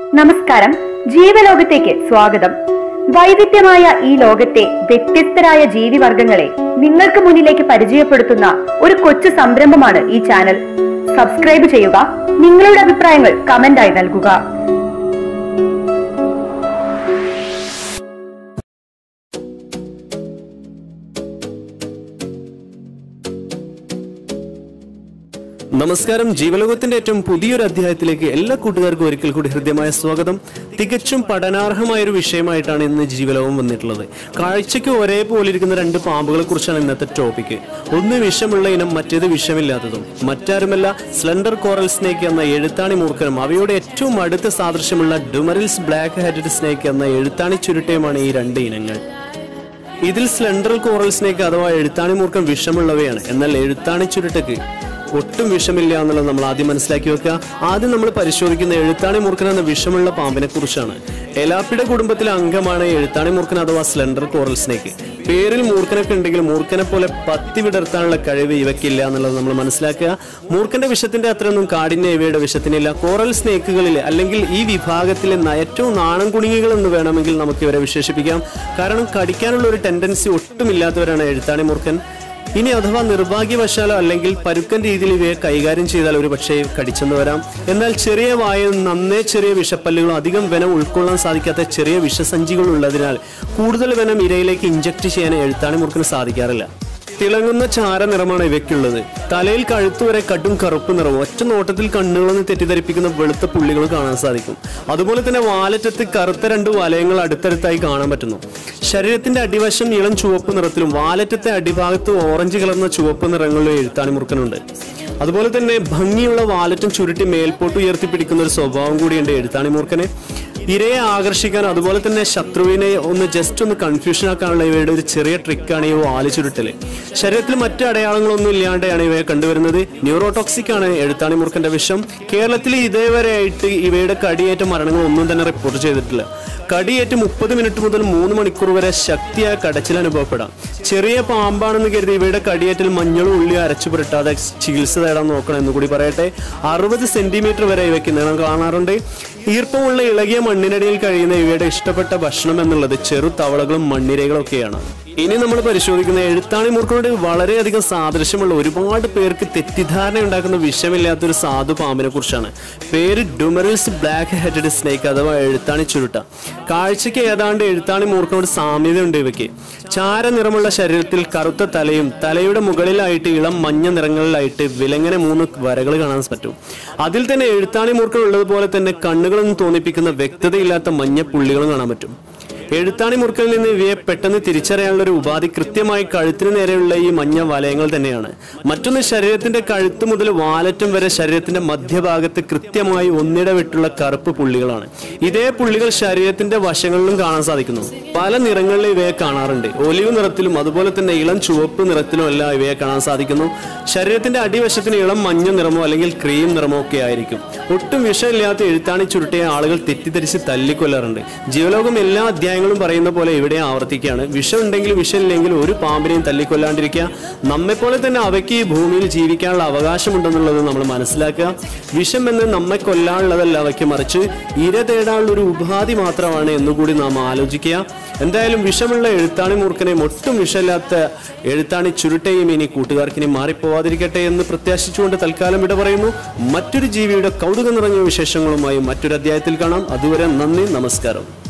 നമസ്കാരം ജീവലോകത്തേക്ക് സ്വാഗതം വൈവിധ്യമായ ഈ ലോകത്തെ വ്യത്യസ്തരായ ജീവിവർഗങ്ങളെ നിങ്ങൾക്ക് മുന്നിലേക്ക് പരിചയപ്പെടുത്തുന്ന ഒരു കൊച്ചു സംരംഭമാണ് ഈ ചാനൽ സബ്സ്ക്രൈബ് ചെയ്യുക നിങ്ങളുടെ അഭിപ്രായങ്ങൾ കമന്റായി നൽകുക നമസ്കാരം ജീവലോകത്തിന്റെ ഏറ്റവും പുതിയൊരു അധ്യായത്തിലേക്ക് എല്ലാ കൂട്ടുകാർക്കും ഒരിക്കൽ കൂടി ഹൃദ്യമായ സ്വാഗതം തികച്ചും പഠനാർഹമായ ഒരു വിഷയമായിട്ടാണ് ഇന്ന് ജീവലോകം വന്നിട്ടുള്ളത് കാഴ്ചയ്ക്ക് ഒരേപോലെ ഇരിക്കുന്ന രണ്ട് പാമ്പുകളെ കുറിച്ചാണ് ഇന്നത്തെ ടോപ്പിക്ക് ഒന്ന് വിഷമുള്ള ഇനം മറ്റേത് വിഷമില്ലാത്തതും മറ്റാരുമല്ല സ്ലെൻഡർ കോറൽ സ്നേക്ക് എന്ന എഴുത്താണി മൂർഖനും അവയുടെ ഏറ്റവും അടുത്ത സാദൃശ്യമുള്ള ഡുമറിൽസ് ബ്ലാക്ക് ഹെഡഡ് സ്നേക്ക് എന്ന എഴുത്താണി ചുരുട്ടയുമാണ് ഈ രണ്ട് ഇനങ്ങൾ ഇതിൽ സ്ലെൻഡർ കോറൽ സ്നേക്ക് അഥവാ എഴുത്താണി മൂർഖം വിഷമുള്ളവയാണ് എന്നാൽ എഴുത്താണി ചുരുട്ടക്ക് ഒട്ടും വിഷമില്ല എന്നുള്ളത് നമ്മൾ ആദ്യം മനസ്സിലാക്കി വെക്കുക ആദ്യം നമ്മൾ പരിശോധിക്കുന്ന എഴുത്താണി മൂർഖൻ എന്ന വിഷമുള്ള പാമ്പിനെ കുറിച്ചാണ് എലാപ്പിയുടെ കുടുംബത്തിലെ അംഗമാണ് എഴുത്താണി മൂർഖൻ അഥവാ സ്ലെൻഡർ കോറൽ സ്നേക്ക് പേരിൽ മൂർഖനൊക്കെ ഉണ്ടെങ്കിൽ മൂർഖനെ പോലെ പത്തി വിടർത്താനുള്ള കഴിവ് ഇവയ്ക്കില്ല എന്നുള്ളത് നമ്മൾ മനസ്സിലാക്കുക മൂർഖന്റെ വിഷത്തിന്റെ അത്രയൊന്നും കാടിന്റെ ഇവയുടെ വിഷത്തിനില്ല കോറൽ സ്നേക്കുകളിൽ അല്ലെങ്കിൽ ഈ വിഭാഗത്തിലെ ന- ഏറ്റവും നാണം കുണുങ്ങികൾ എന്ന് വേണമെങ്കിൽ നമുക്ക് ഇവരെ വിശേഷിപ്പിക്കാം കാരണം കടിക്കാനുള്ള ഒരു ടെൻഡൻസി ഒട്ടുമില്ലാത്തവരാണ് എഴുത്താണി മൂർഖൻ ഇനി അഥവാ നിർഭാഗ്യവശാലോ അല്ലെങ്കിൽ പരുക്കൻ രീതിയിൽ ഇവയെ കൈകാര്യം ചെയ്താൽ ഒരു പക്ഷേ കടിച്ചെന്ന് വരാം എന്നാൽ ചെറിയ വായും നന്നേ ചെറിയ വിഷപ്പല്ലുകളും അധികം വെനം ഉൾക്കൊള്ളാൻ സാധിക്കാത്ത ചെറിയ വിഷസഞ്ചികൾ ഉള്ളതിനാൽ കൂടുതൽ വെനം ഇരയിലേക്ക് ഇഞ്ചക്ട് ചെയ്യാൻ എഴുത്താണി മുറുക്കിന് സാധിക്കാറില്ല തിളങ്ങുന്ന ചാര നിറമാണ് ഇവയ്ക്കുള്ളത് തലയിൽ കഴുത്തു വരെ കടും കറുപ്പ് നിറവും ഒറ്റ നോട്ടത്തിൽ കണ്ണുകളെന്ന് തെറ്റിദ്ധരിപ്പിക്കുന്ന വെളുത്ത പുള്ളികൾ കാണാൻ സാധിക്കും അതുപോലെ തന്നെ വാലറ്റത്ത് കറുത്ത രണ്ട് വലയങ്ങൾ അടുത്തടുത്തായി കാണാൻ പറ്റുന്നു ശരീരത്തിന്റെ അടിവശം ഇളം ചുവപ്പ് നിറത്തിലും വാലറ്റത്തെ അടിഭാഗത്ത് ഓറഞ്ച് കലർന്ന ചുവപ്പ് നിറങ്ങളിലും എഴുത്താണി മുറുക്കനുണ്ട് അതുപോലെ തന്നെ ഭംഗിയുള്ള വാലറ്റും ചുരുട്ടി മേൽപോട്ട് ഉയർത്തിപ്പിടിക്കുന്ന ഒരു സ്വഭാവം കൂടിയുണ്ട് എഴുത്താണി മൂർഖന് ഇരയെ ആകർഷിക്കാൻ അതുപോലെ തന്നെ ശത്രുവിനെ ഒന്ന് ജസ്റ്റ് ഒന്ന് കൺഫ്യൂഷൻ ആക്കാനുള്ള ഇവയുടെ ഒരു ചെറിയ ട്രിക്കാണ് ഈ വാല് ചുരുട്ടല് ശരീരത്തിൽ മറ്റ് അടയാളങ്ങളൊന്നും ഇല്ലാണ്ടാണ് ഇവയെ കണ്ടുവരുന്നത് ന്യൂറോടോക്സിക് ആണ് എഴുത്താണി മൂർഖന്റെ വിഷം കേരളത്തിൽ ഇതേവരെയായിട്ട് ഇവയുടെ കടിയേറ്റ മരണങ്ങൾ ഒന്നും തന്നെ റിപ്പോർട്ട് ചെയ്തിട്ടില്ല കടിയേറ്റ് മുപ്പത് മിനിറ്റ് മുതൽ മൂന്ന് മണിക്കൂർ വരെ ശക്തിയായ കടച്ചിൽ അനുഭവപ്പെടാം ചെറിയ പാമ്പാണെന്ന് കരുതി ഇവയുടെ കടിയേറ്റിൽ മഞ്ഞളും ഉള്ളി അരച്ചു പുരട്ടാതെ ചികിത്സ തേടാൻ നോക്കണം എന്ന് കൂടി പറയട്ടെ അറുപത് സെന്റിമീറ്റർ വരെ ഇവയ്ക്ക് നീളം കാണാറുണ്ട് ഈർപ്പമുള്ള ഇളകിയ മണ്ണിനടിയിൽ കഴിയുന്ന ഇവയുടെ ഇഷ്ടപ്പെട്ട ഭക്ഷണം എന്നുള്ളത് ചെറു തവളകളും മണ്ണിരകളും ഒക്കെയാണ് ഇനി നമ്മൾ പരിശോധിക്കുന്ന എഴുത്താണി മൂർഖനോട് വളരെയധികം സാദൃശ്യമുള്ള ഒരുപാട് പേർക്ക് തെറ്റിദ്ധാരണ ഉണ്ടാക്കുന്ന വിഷമില്ലാത്തൊരു സാധു പാമ്പിനെ കുറിച്ചാണ് പേര് ഡുമറിൽസ് ബ്ലാക്ക് ഹെഡഡ് സ്നേക്ക് അഥവാ എഴുത്താണി ചുരുട്ട കാഴ്ചയ്ക്ക് ഏതാണ്ട് എഴുത്താണി മൂർഖനോട് സാമ്യതയുണ്ട് ഇവയ്ക്ക് ചാര നിറമുള്ള ശരീരത്തിൽ കറുത്ത തലയും തലയുടെ മുകളിലായിട്ട് ഇളം മഞ്ഞ നിറങ്ങളിലായിട്ട് വിലങ്ങനെ മൂന്ന് വരകൾ കാണാൻ പറ്റും അതിൽ തന്നെ എഴുത്താണി മൂർഖൻ ഉള്ളതുപോലെ തന്നെ കണ്ണുകളൊന്നും തോന്നിപ്പിക്കുന്ന വ്യക്തതയില്ലാത്ത മഞ്ഞ പുള്ളികളും കാണാൻ പറ്റും എഴുത്താണി മുറുക്കലിൽ നിന്ന് ഇവയെ പെട്ടെന്ന് തിരിച്ചറിയാനുള്ള ഒരു ഉപാധി കൃത്യമായി കഴുത്തിന് നേരെയുള്ള ഈ മഞ്ഞ വലയങ്ങൾ തന്നെയാണ് മറ്റൊന്ന് ശരീരത്തിന്റെ കഴുത്ത് മുതൽ വാലറ്റം വരെ ശരീരത്തിന്റെ മധ്യഭാഗത്ത് കൃത്യമായി ഒന്നിടവിട്ടുള്ള കറുപ്പ് പുള്ളികളാണ് ഇതേ പുള്ളികൾ ശരീരത്തിന്റെ വശങ്ങളിലും കാണാൻ സാധിക്കുന്നു പല നിറങ്ങളിലും ഇവയെ കാണാറുണ്ട് ഒലിവ് നിറത്തിലും അതുപോലെ തന്നെ ഇളം ചുവപ്പ് നിറത്തിലും എല്ലാം ഇവയെ കാണാൻ സാധിക്കുന്നു ശരീരത്തിന്റെ അടിവശത്തിന് ഇളം മഞ്ഞ നിറമോ അല്ലെങ്കിൽ ക്രീം നിറമോ ഒക്കെ ആയിരിക്കും ഒട്ടും വിഷമില്ലാത്ത എഴുത്താണി ചുരുട്ടിയ ആളുകൾ തെറ്റിദ്ധരിച്ച് തല്ലിക്കൊല്ലാറുണ്ട് ജീവലോകം എല്ലാ അധ്യായങ്ങളും പറയുന്ന പോലെ ഇവിടെ ആവർത്തിക്കുകയാണ് വിഷം ഉണ്ടെങ്കിലും വിഷമില്ലെങ്കിലും ഒരു പാമ്പിനെയും തല്ലിക്കൊല്ലാണ്ടിരിക്കുക നമ്മെപ്പോലെ തന്നെ അവയ്ക്ക് ഈ ഭൂമിയിൽ ജീവിക്കാനുള്ള അവകാശമുണ്ടെന്നുള്ളത് നമ്മൾ മനസ്സിലാക്കുക വിഷം എന്ന് നമ്മെ കൊല്ലാനുള്ളതല്ല അവയ്ക്ക് മറിച്ച് ഇര തേടാനുള്ള ഒരു ഉപാധി മാത്രമാണ് എന്നുകൂടി നാം ആലോചിക്കുക എന്തായാലും വിഷമുള്ള എഴുത്താണി മൂർഖനെയും ഒട്ടും വിഷമില്ലാത്ത എഴുത്താണി ചുരുട്ടയും ഇനി കൂട്ടുകാർക്കിനി മാറിപ്പോവാതിരിക്കട്ടെ എന്ന് പ്രത്യാശിച്ചുകൊണ്ട് തൽക്കാലം വിട പറയുന്നു മറ്റൊരു ജീവിയുടെ കൗതുകം നിറഞ്ഞ വിശേഷങ്ങളുമായി മറ്റൊരു അധ്യായത്തിൽ കാണാം അതുവരെ നന്ദി നമസ്കാരം